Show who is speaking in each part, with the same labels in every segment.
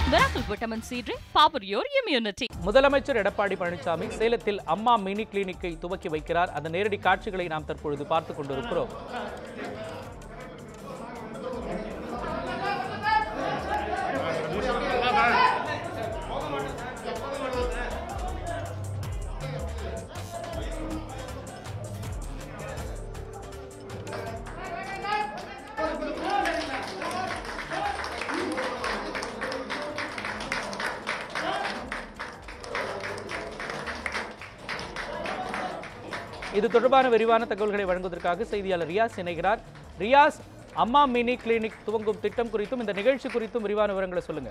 Speaker 1: Miracle Vitamin C Drink, power your immunity.
Speaker 2: முதலமைச்சர் எடப்பாடி பழனிசாமி சேலத்தில் அம்மா மினி கிளினிக்கை துவக்கி வைக்கிறார் அந்த நேரடி காட்சிகளை நாம் தற்பொழுது பார்த்துக் கொண்டிருக்கிறோம் இது தொடர்பான விரிவான தகவல்களை வழங்குவதற்காக செய்தியாளர் ரியாஸ் இணைகிறார் ரியாஸ் அம்மா மினி கிளினிக் துவங்கும் திட்டம் குறித்தும் இந்த நிகழ்ச்சி குறித்தும் விரிவான விவரங்களை சொல்லுங்க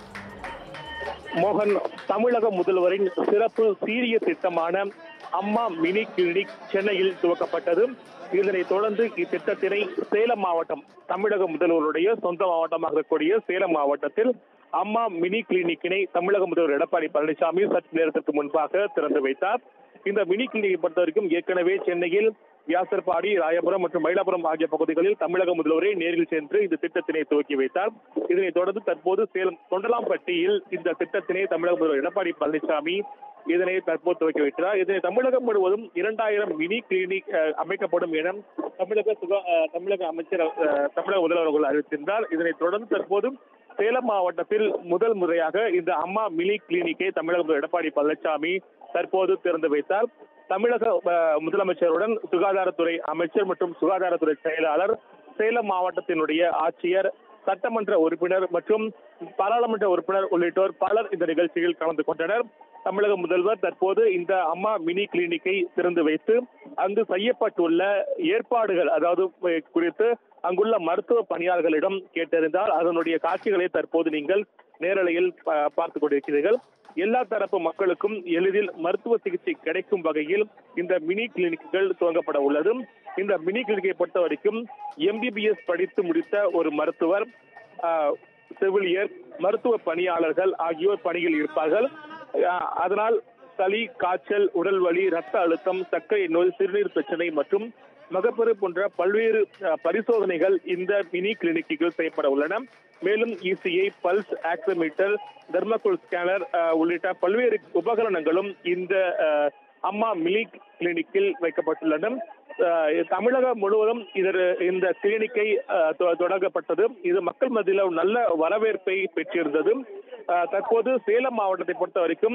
Speaker 3: மோகன் தமிழக முதல்வரின் சிறப்பு சீரிய திட்டமான அம்மா மினி கிளினிக் சென்னையில் துவக்கப்பட்டது இதனைத் தொடர்ந்து இத்திட்டத்தினை சேலம் மாவட்டம் தமிழக முதல்வருடைய சொந்த மாவட்டமாக இருக்கக்கூடிய சேலம் மாவட்டத்தில் அம்மா மினி கிளினிக்கினை தமிழக முதல்வர் எடப்பாடி பழனிசாமி சற்று நேரத்திற்கு முன்பாக திறந்து வைத்தார் இந்த மினி கிளினிக்கை பொறுத்த வரைக்கும் ஏற்கனவே சென்னையில் வியாசர்பாடி ராயபுரம் மற்றும் மயிலாப்புரம் ஆகிய பகுதிகளில் தமிழக முதல்வரை நேரில் சென்று இந்த திட்டத்தினை துவக்கி வைத்தார் இதனைத் தொடர்ந்து தற்போது சேலம் தொண்டலாம்பட்டியில் இந்த திட்டத்தினை தமிழக முதல்வர் எடப்பாடி பழனிசாமி இதனை தற்போது துவக்கி வைக்கிறார் இதனை தமிழகம் முழுவதும் இரண்டாயிரம் மினி கிளினிக் அஹ், அமைக்கப்படும் என தமிழக சுகா அஹ், தமிழக அமைச்சர் அஹ், தமிழக முதல்வர் அவர்கள் அறிவித்திருந்தார் இதனைத் தொடர்ந்து தற்போது சேலம் மாவட்டத்தில் முதல் முறையாக இந்த அம்மா மினி கிளினிக்கை தமிழக முதல்வர் எடப்பாடி பழனிசாமி தற்போது திறந்து வைத்தார் தமிழக அஹ், முதலமைச்சருடன் சுகாதாரத்துறை அமைச்சர் மற்றும் சுகாதாரத்துறை செயலாளர் சேலம் மாவட்டத்தினுடைய ஆட்சியர் சட்டமன்ற உறுப்பினர் மற்றும் பாராளுமன்ற உறுப்பினர் உள்ளிட்டோர் பலர் இந்த நிகழ்ச்சியில் கலந்து கொண்டனர் தமிழக முதல்வர் தற்போது இந்த அம்மா மினி கிளினிக்கை திறந்து வைத்து அங்கு செய்யப்பட்டுள்ள ஏற்பாடுகள் அதாவது அஹ், குறித்து அங்குள்ள மருத்துவ பணியாளர்களிடம் கேட்டறிந்தால் அதனுடைய காட்சிகளை தற்போது நீங்கள் நேரலையில் பா- பார்த்துக் கொண்டிருக்கிறீர்கள் எல்லா தரப்பு மக்களுக்கும் எளிதில் மருத்துவ சிகிச்சை கிடைக்கும் வகையில் இந்த மினி கிளினிக்குகள் துவங்கப்பட உள்ளது இந்த மினி கிளினிக்கை பொறுத்த வரைக்கும் எம்பிபிஎஸ் படித்து முடித்த ஒரு மருத்துவர் ஆஹ், செவிலியர் மருத்துவ பணியாளர்கள் ஆகியோர் பணியில் இருப்பார்கள் ஆஹ், அதனால் சளி காய்ச்சல் உடல் வலி ரத்த அழுத்தம் சர்க்கரை நோய் சிறுநீர் பிரச்சனை மற்றும் மகப்பேறு போன்ற பல்வேறு அஹ், பரிசோதனைகள் இந்த மினி கிளினிக்குகள் செய்யப்பட உள்ளன மேலும் ECG pulse oximeter thermal scanner அஹ், உள்ளிட்ட பல்வேறு உபகரணங்களும் இந்த அஹ், அம்மா மினி கிளினிக்கில் வைக்கப்பட்டுள்ளன அஹ், தமிழகம் முழுவதும் இதர் இந்த கிளினிக்கை அஹ், தொ- தொடங்கப்பட்டது இது மக்கள் மத்தியில் ஒரு நல்ல வரவேற்பை பெற்றிருந்தது அஹ், தற்போது சேலம் மாவட்டத்தை பொறுத்த வரைக்கும்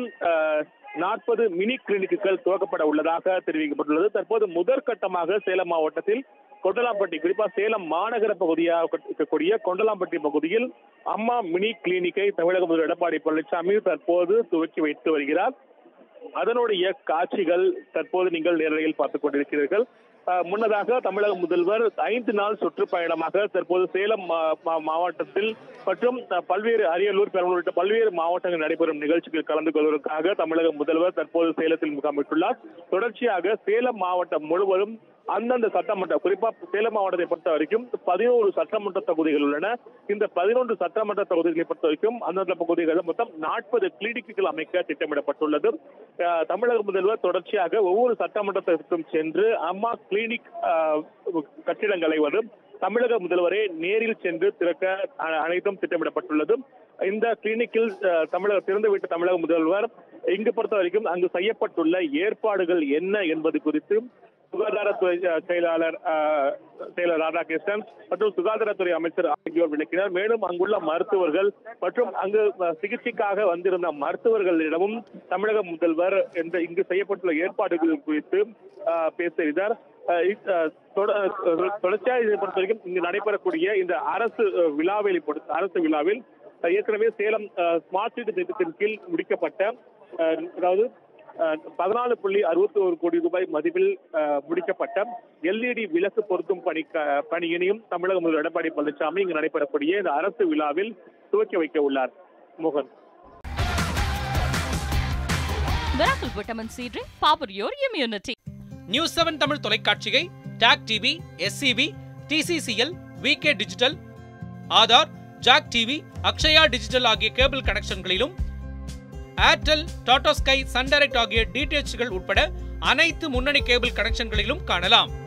Speaker 3: நாற்பது மினி கிளினிக்குகள் துவக்கப்பட உள்ளதாக தெரிவிக்கப்பட்டுள்ளது தற்போது முதற்கட்டமாக சேலம் மாவட்டத்தில் கொண்டலாம்பட்டி குறிப்பா சேலம் மாநகர பகுதியாக இருக்கக்கூடிய கொண்டலாம்பட்டி பகுதியில் அம்மா மினி கிளினிக்கை தமிழக முதல்வர் எடப்பாடி பழனிசாமி தற்போது துவக்கி வைத்து வருகிறார் அதனுடைய காட்சிகள் தற்போது நீங்கள் நேரலையில் பார்த்துக் கொண்டிருக்கிறீர்கள் அஹ், முன்னதாக தமிழக முதல்வர் ஐந்து நாள் சுற்றுப்பயணமாக தற்போது சேலம் மா- மா- மாவட்டத்தில் மற்றும் அஹ், பல்வேறு அரியலூர் பெரம்பலூர் உள்ளிட்ட பல்வேறு மாவட்டங்கள் நடைபெறும் நிகழ்ச்சிகளில் கலந்து கொள்வதற்காக தமிழக முதல்வர் தற்போது சேலத்தில் முகாமிட்டுள்ளார் தொடர்ச்சியாக சேலம் மாவட்டம் முழுவதும் அந்தந்த சட்டமன்ற குறிப்பா சேலம் மாவட்டத்தை பொறுத்த வரைக்கும் பதினோரு சட்டமன்ற தொகுதிகள் உள்ளன இந்த பதினொன்று சட்டமன்ற தொகுதிகளை பொறுத்த வரைக்கும் அந்தந்த பகுதிகளில் மொத்தம் நாற்பது கிளினிக்குகள் அமைக்க திட்டமிடப்பட்டுள்ளது அஹ், தமிழக முதல்வர் தொடர்ச்சியாக ஒவ்வொரு சட்டமன்றத்திற்கும் சென்று அம்மா கிளினிக் அஹ், கட்டிடங்களை வந்து தமிழக முதல்வரே நேரில் சென்று திறக்க அ- அனைத்தும் திட்டமிடப்பட்டுள்ளது இந்த கிளினிக்கில் அஹ், தமிழக திறந்துவிட்ட தமிழக முதல்வர் இங்கு பொறுத்த வரைக்கும் அங்கு செய்யப்பட்டுள்ள ஏற்பாடுகள் என்ன என்பது குறித்து சுகாதாரத்துறை அஹ், செயலாளர் அஹ், செயலர் ராதாகிருஷ்ணன் மற்றும் சுகாதாரத்துறை அமைச்சர் ஆகியோர் விளக்கினர் மேலும் அங்குள்ள மருத்துவர்கள் மற்றும் அங்கு அஹ், சிகிச்சைக்காக வந்திருந்த மருத்துவர்களிடமும் தமிழக முதல்வர் என்ற இங்கு செய்யப்பட்டுள்ள ஏற்பாடுகள் குறித்து அஹ், பேசினார் அஹ், இ- அஹ், தொட- அஹ், தொடர்ச்சியாக இதை பொறுத்த வரைக்கும் இங்கு நடைபெறக்கூடிய இந்த அரசு அஹ், விழாவில் பொறுத்த- அரசு விழாவில் அஹ், ஏற்கனவே சேலம் அஹ், ஸ்மார்ட் சிட்டி திட்டத்தின் கீழ் முடிக்கப்பட்ட அஹ், அதாவது பதினாலு புள்ளி அறுபத்தி ஒரு கோடி ரூபாய் மதிப்பில் அஹ், முடிக்கப்பட்ட எல்இடி விளக்கு பொருத்தும் பணி க- பணியினையும் தமிழக முதல்வர் எடப்பாடி பழனிசாமி இங்கு நடைபெறக்கூடிய இந்த அரசு விழாவில் துவக்கி வைக்க உள்ளார் மோகன்
Speaker 1: Miracle Vitamin C Drink, power your immunity.
Speaker 2: News seven Tamil தொலைக்காட்சியை TAC TV SCV TCCL VK digital Aadhaar Jak TV Akshaya digital ஆகிய கேபிள் கனெக்ஷன்களிலும் Airtel Tata Sky Sun Direct ஆகிய டிடிஎச்கள் உட்பட அனைத்து முன்னணி கேபிள் கனெக்ஷன்களிலும் காணலாம்